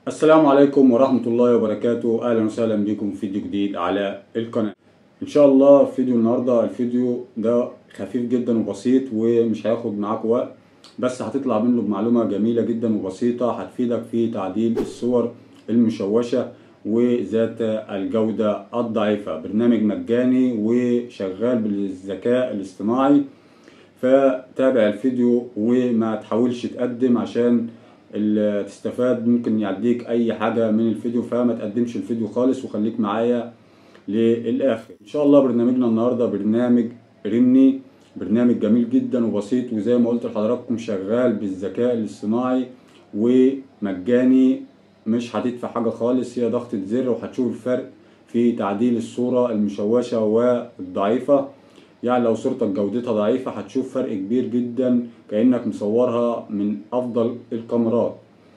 السلام عليكم ورحمة الله وبركاته أهلا وسهلا بكم في فيديو جديد على القناة إن شاء الله فيديو النهاردة الفيديو ده خفيف جدا وبسيط ومش هياخد معاك وقت بس هتطلع منه بمعلومة جميلة جدا وبسيطة هتفيدك في تعديل الصور المشوشة وذات الجودة الضعيفة برنامج مجاني وشغال بالذكاء الاصطناعي فتابع الفيديو وما تحاولش تقدم عشان ال- تستفاد ممكن يعديك اي حاجة من الفيديو فما تقدمش الفيديو خالص وخليك معايا للاخر ان شاء الله برنامجنا النهاردة برنامج رمني برنامج جميل جدا وبسيط وزي ما قلت لحضراتكم شغال بالذكاء الاصطناعي ومجاني مش هتدفع حاجة خالص هي ضغطة زر وهتشوف الفرق في تعديل الصورة المشوشة والضعيفة يعني لو صورتك جودتها ضعيفة هتشوف فرق كبير جدا كأنك مصورها من أفضل الكاميرات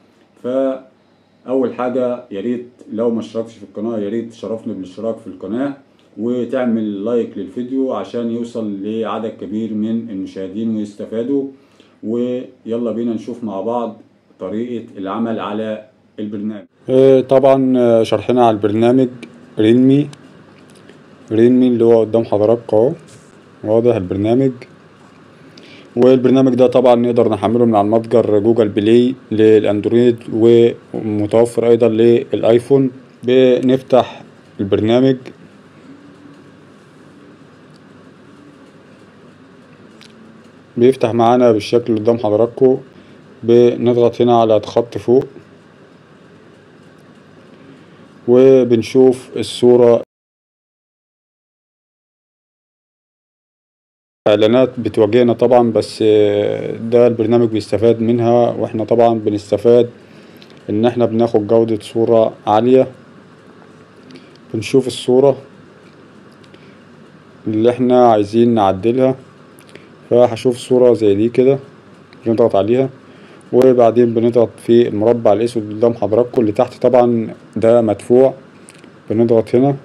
فأول حاجة يا ريت لو ما اشتركتش في القناة يا ريت تشرفني بالاشتراك في القناة وتعمل لايك للفيديو عشان يوصل لعدد كبير من المشاهدين ويستفادوا ويلا بينا نشوف مع بعض طريقة العمل على البرنامج طبعا آه، شرحنا على البرنامج ريلمي ريلمي اللي هو قدام حضراتكم اهو واضح البرنامج والبرنامج ده طبعا نقدر نحمله من على المتجر جوجل بلاي للاندرويد ومتوفر ايضا للايفون بنفتح البرنامج بيفتح معانا بالشكل اللي قدام حضراتكم بنضغط هنا على خط فوق وبنشوف الصورة اعلانات بتواجهنا طبعا بس آه، ده البرنامج بيستفاد منها واحنا طبعا بنستفاد ان احنا بناخد جودة صورة عالية بنشوف الصورة اللي احنا عايزين نعدلها فهشوف صورة زي دي كده بنضغط عليها وبعدين بنضغط في المربع الاسود قدام حضراتكم اللي تحت طبعا ده مدفوع بنضغط هنا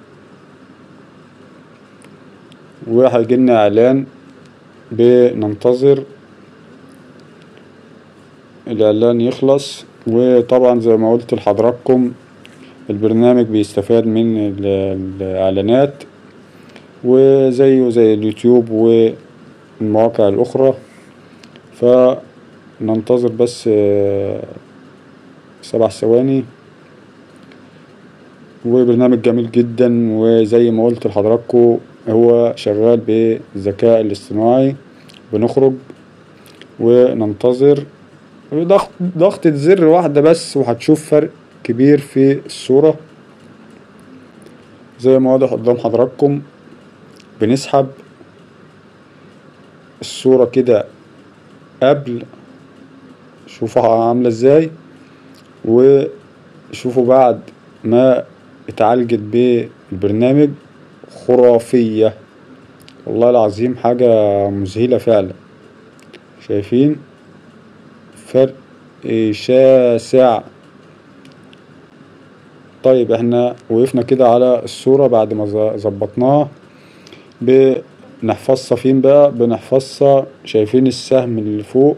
وهيجيلنا اعلان بننتظر الاعلان يخلص وطبعا زي ما قلت لحضراتكم البرنامج بيستفاد من ال- الاعلانات وزيه زي اليوتيوب والمواقع الاخرى فننتظر بس آه، سبع ثواني وبرنامج جميل جدا وزي ما قلت لحضراتكم هو شغال بالذكاء الاصطناعي بنخرج وننتظر ضغط ضغطة زر واحدة بس وهتشوف فرق كبير في الصورة زي ما واضح قدام حضراتكم بنسحب الصورة كده قبل شوفوا عاملة ازاي وشوفوا بعد ما اتعالجت بالبرنامج خرافية والله العظيم حاجة مذهلة فعلا شايفين فرق شاسع طيب احنا وقفنا كده على الصورة بعد ما ظ- ظبطناها بنحفظها فين بقى بنحفظها شايفين السهم اللي فوق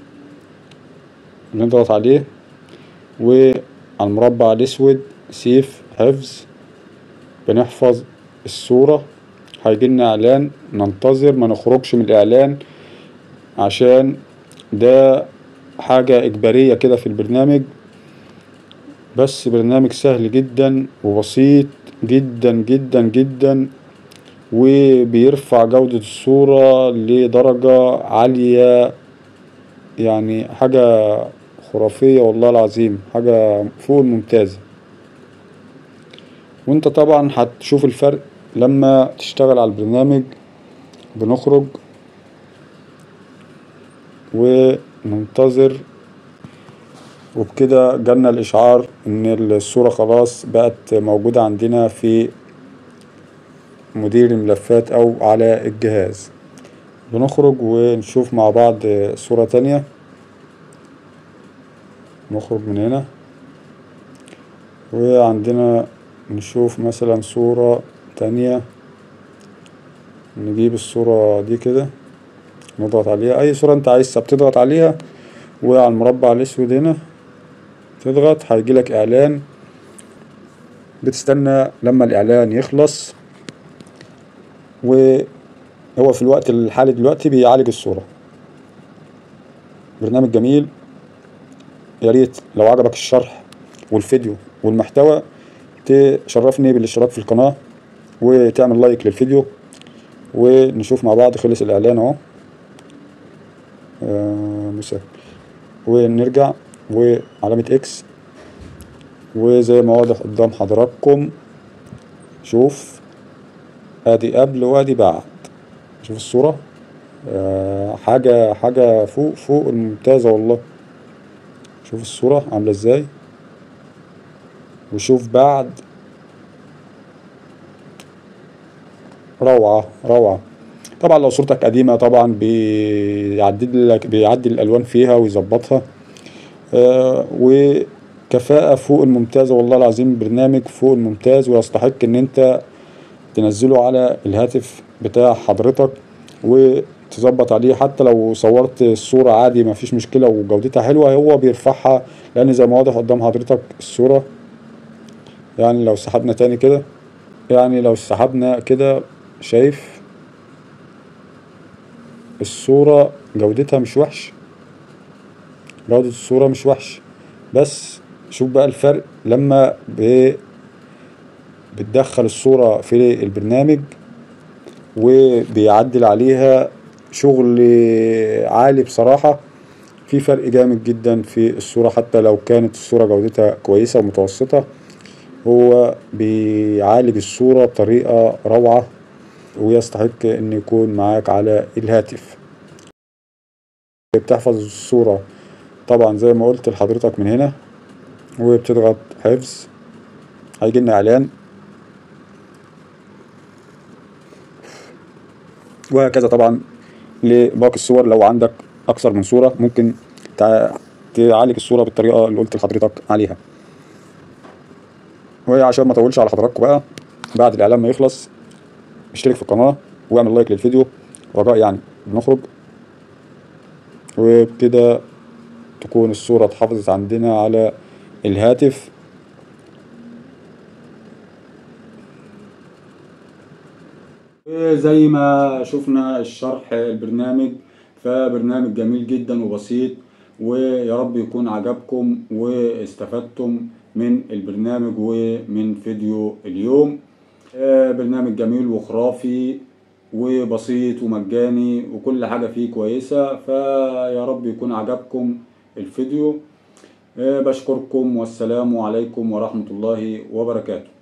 نضغط عليه وعلى المربع الاسود سيف حفظ بنحفظ الصورة هيجيلنا اعلان ننتظر ما نخرجش من الاعلان عشان ده حاجة اجبارية كده في البرنامج بس برنامج سهل جدا وبسيط جدا جدا جدا وبيرفع جودة الصورة لدرجة عالية يعني حاجة خرافية والله العظيم حاجة فوق الممتازة وانت طبعا هتشوف الفرق لما تشتغل على البرنامج بنخرج وننتظر وبكده جالنا الإشعار إن الصورة خلاص بقت موجودة عندنا في مدير الملفات أو على الجهاز بنخرج ونشوف مع بعض صورة تانية نخرج من هنا وعندنا نشوف مثلا صورة تانية نجيب الصورة دي كده نضغط عليها أي صورة أنت عايزها بتضغط عليها وعلى المربع الأسود هنا تضغط هيجيلك اعلان بتستنى لما الاعلان يخلص وهو في الوقت الحالي دلوقتي بيعالج الصورة برنامج جميل يا ريت لو عجبك الشرح والفيديو والمحتوى تشرفني بالاشتراك في القناة وتعمل لايك للفيديو ونشوف مع بعض خلص الاعلان اهو آه، مسافر ونرجع وعلامة اكس وزي ما واضح قدام حضراتكم شوف ادي قبل وادي بعد شوف الصورة آه، حاجة حاجة فوق فوق الممتازة والله شوف الصورة عاملة ازاي وشوف بعد روعة روعة طبعا لو صورتك قديمة طبعا بيعدل لك بيعدل الألوان فيها ويظبطها آه وكفاءة فوق الممتازة والله العظيم برنامج فوق الممتاز ويستحق إن أنت تنزله على الهاتف بتاع حضرتك وتظبط عليه حتى لو صورت الصورة عادي ما فيش مشكلة وجودتها حلوة هو بيرفعها لأن زي ما واضح قدام حضرتك الصورة يعني لو سحبنا تاني كده يعني لو سحبنا كده شايف الصورة جودتها مش وحش جودة الصورة مش وحش بس شوف بقى الفرق لما ب... بتدخل الصورة في البرنامج وبيعدل عليها شغل عالي بصراحة في فرق جامد جدا في الصورة حتى لو كانت الصورة جودتها كويسة ومتوسطة هو بيعالج الصورة بطريقة روعة ويستحق ان يكون معاك على الهاتف بتحفظ الصورة طبعا زي ما قلت لحضرتك من هنا وبتضغط حفظ هيجي لنا اعلان وهكذا طبعا لباقي الصور لو عندك اكثر من صورة ممكن تعالج الصورة بالطريقة اللي قلت لحضرتك عليها وعشان ما اطولش على حضراتكم بقى بعد الاعلان ما يخلص اشترك في القناة واعمل لايك للفيديو رجاء يعني بنخرج وبكده تكون الصورة اتحفظت عندنا على الهاتف زي ما شفنا الشرح البرنامج فبرنامج جميل جدا وبسيط ويا رب يكون عجبكم واستفدتم من البرنامج ومن فيديو اليوم برنامج جميل وخرافي وبسيط ومجاني وكل حاجة فيه كويسة فيا رب يكون عجبكم الفيديو بشكركم والسلام عليكم ورحمة الله وبركاته